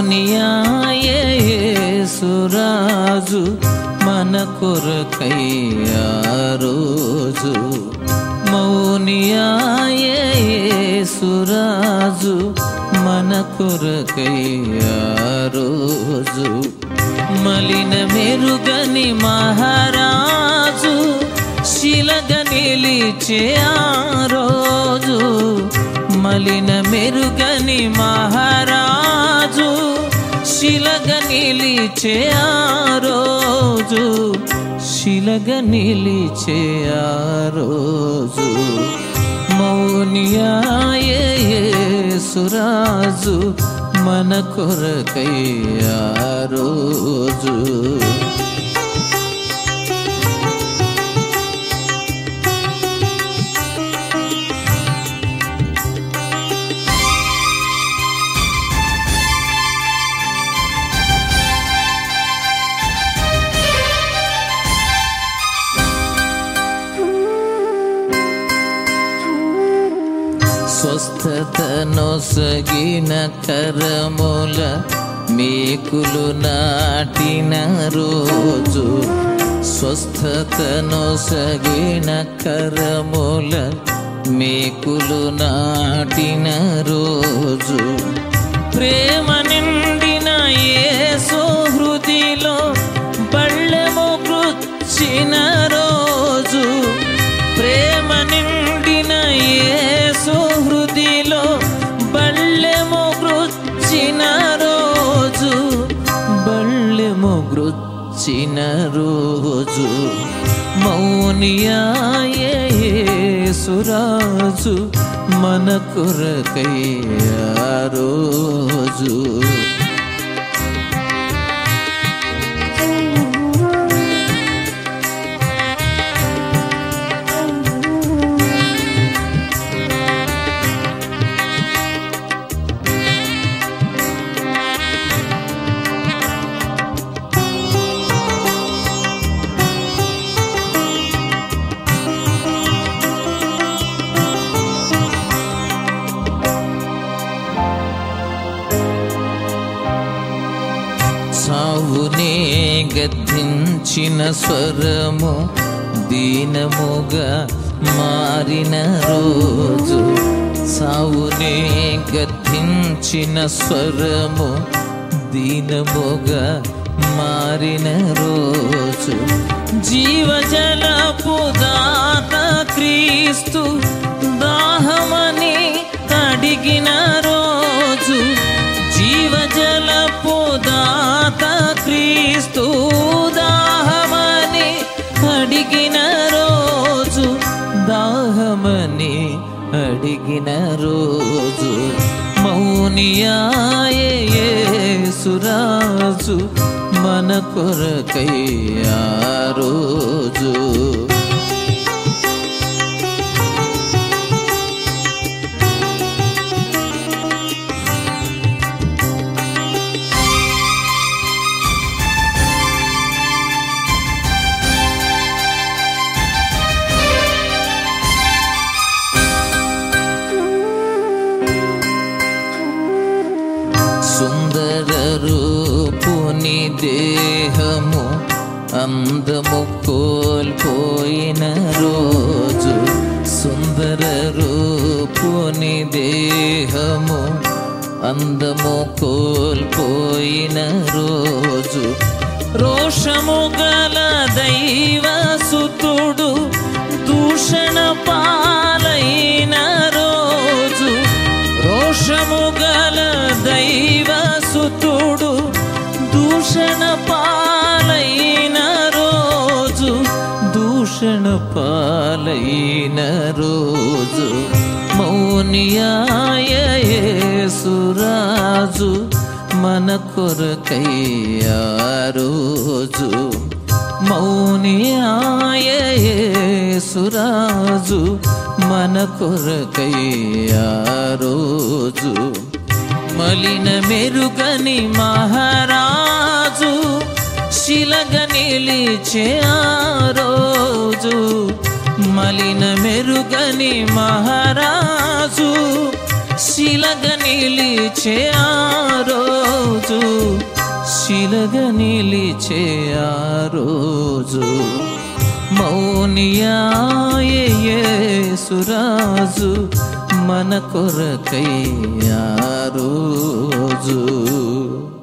మౌనియాయే సురాజు మన కొరకై ఆ రోజు మౌనియాయే సురాజు మన కొరకై ఆ రోజు మలిన మెరుగని మహారాజు శిలగ నిలిచే ఆ రోజు మలిన మెరుగని మహారాజు శిలగ నిలిచే ఆ రోజు శిలగ నిలిచే ఆ రోజు మౌనియాయే సురాజు మన కొరకై ఆ రోజు స్వస్థతనొసగిన కరముల మేకులు నాటిన రోజు స్వస్థతనొసగిన కరముల మేకులు నాటిన రోజు ప్రేమ నిండిన యేసు హృదిలో బళ్ళెము కృచ్చిన రోజు ప్రేమ నిండిన యేసు హృదిలో బళ్ళెము గృచ్చిన రోజు బళ్ళెము గృచ్చిన రోజు మౌనియాయే సురాజు మన కొరకై ఆ రోజు సావునే గద్దించిన స్వరము దీనముగా మారిన రోజు సావునే గద్దించిన స్వరము దీనముగా మారిన రోజు జీవజలపు దాత క్రీస్తు దాహమని అడిగిన రోజు జీవజలపు దాత క్రీస్తు దాహమని అడిగిన రోజు దాహమని అడిగిన రోజు మౌనియాయే సురాజు మన కొరకై ఆ రోజు సుందర రూపుని దేహము అందము కోల్పోయిన రోజు సుందర రూపుని దేహము అందము కోల్పోయిన రోజు రోషము గల దైవ సుతుడు దూషణ పాలైన రోజు రోషము గల దైవ సుతుడు దూషణ పాలైన రోజు దూషణ పాలైన రోజు మౌనియాయ సురాజు మన కొరకై ఆ రోజు మౌనియాయ సురాజు మన కొరకై ఆ రోజు మలిన మెరుగని మహారాజు శిలగ నిలిచే ఆ రోజు మలిన మెరుగని మహారాజు శిలగ నిలిచే ఆ రోజు శిలగ నిలిచే ఆ రోజు మౌనియాయేసురాజు మన కొరకై ఆ రోజు